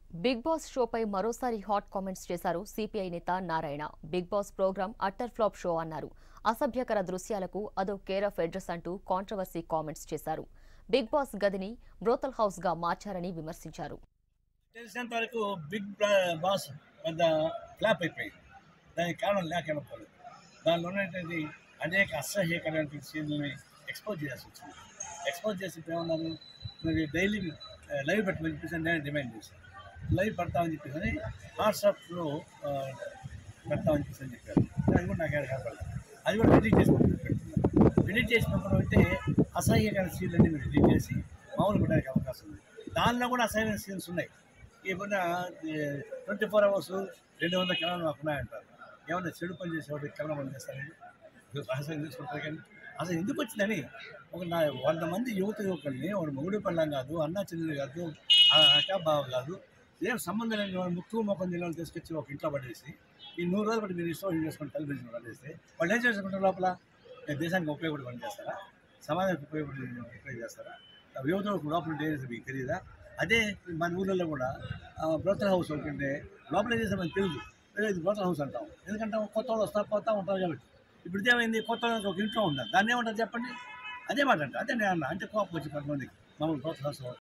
big boss షోపై మరోసారి hot comments చేశారు CPI నేత Narayana Bigg Boss program utter flop show అన్నారు అసభ్యకర దృశ్యాలకు అదో కేర్ ఆఫ్ అడ్రస్ అంటూ కాంట్రవర్సీ కామెంట్స్ చేశారు బిగ్ బాస్ గదిని బ్రోతల్ హౌస్ గా మార్చారని విమర్శించారు తెలిసినంత వరకు బిగ్ బా- బాస్ పెద్ద ఫ్లాప్ అయిపోయింది దానికి కారణం లేకపోలేదు దానిలో ఉన్నటువంటి అనేక అసహ్యకరమైన సీన్లని ఎక్స్పోజ్ చేయాల్సి వచ్చింది ఎక్స్పోజ్ చేసి ఇప్పుడు ఏమన్నారు మరి డైలీ లైవ్ పెట్టమని చెప్పేసి నేను డిమాండ్ చేశాను లైవ్ పెడతామని చెప్పేసి వాట్సాప్లో పెడతామని చెప్పేసి అని చెప్పారు అది కూడా నాకు ఏడ కనపడలేదు అది కూడా ఎడిట్ చేసి పెడుతున్నారు ఎడిట్ చేసి పంపడం అంటే అసహ్యకర సీన్లన్నీ మీరు ఎడిట్ చేసి మామూలు పెట్టడానికి అవకాశం ఉంది దానిలో కూడా అసహ్యమైన సీన్స్ ఉన్నాయి ఏమన్నా ట్వంటీ ఫోర్ అవర్స్ రెండు వందల కెమెరాలు మాకు ఉన్నాయంటారు ఏమన్నా చెడు పని చేసేవాడు కెమెరా పని చేస్తారండి ఇది రహస్యం తీసుకుంటారు కానీ అసలు ఎందుకు వచ్చిందని ఒక నా వంద మంది యువత యువకుల్ని వాడు మొగుడు పళ్ళం కాదు అన్నా చెల్లెలు కాదు ఆ అక్క బావ కాదు ఏం సంబంధం లేని వాళ్ళు ముక్కు మొక్కం జిల్లాలు తీసుకొచ్చి ఒక ఇంట్లో పడేసి ఈ నూరు రోజులు బట్టి మీరు ఇష్టం చేసుకుని టెలివిజన్ పడేస్తే వాళ్ళు ఏం చేసుకుంటారు లోపల ఏ దేశానికి ఉపయోగపడి పని చేస్తారా సమాజానికి ఉపయోగపడి ఉపయోగ చేస్తారా యువత లోపల డేస్ మీకు తెలియదా అదే మన ఊళ్ళలో కూడా బ్రోతల్ హౌస్ ఒకటి లోపల ఏం చేస్తే మనకు తెలియదు అదే ఇది బ్రోతల్ హౌస్ అంటాం ఎందుకంటే కొత్త వాళ్ళు వస్తా పోతా ఉంటారు కాబట్టి ఇప్పుడు ఏమైంది కొత్త వాళ్ళకి ఒక ఇంట్లో ఉంటారు దాన్ని ఏమంటారు చెప్పండి అదే మాట అంట అదే నేను అన్నా అంటే కోపం వచ్చి కొంతమందికి మమ్మల్ని బ్రోతల్ హౌస్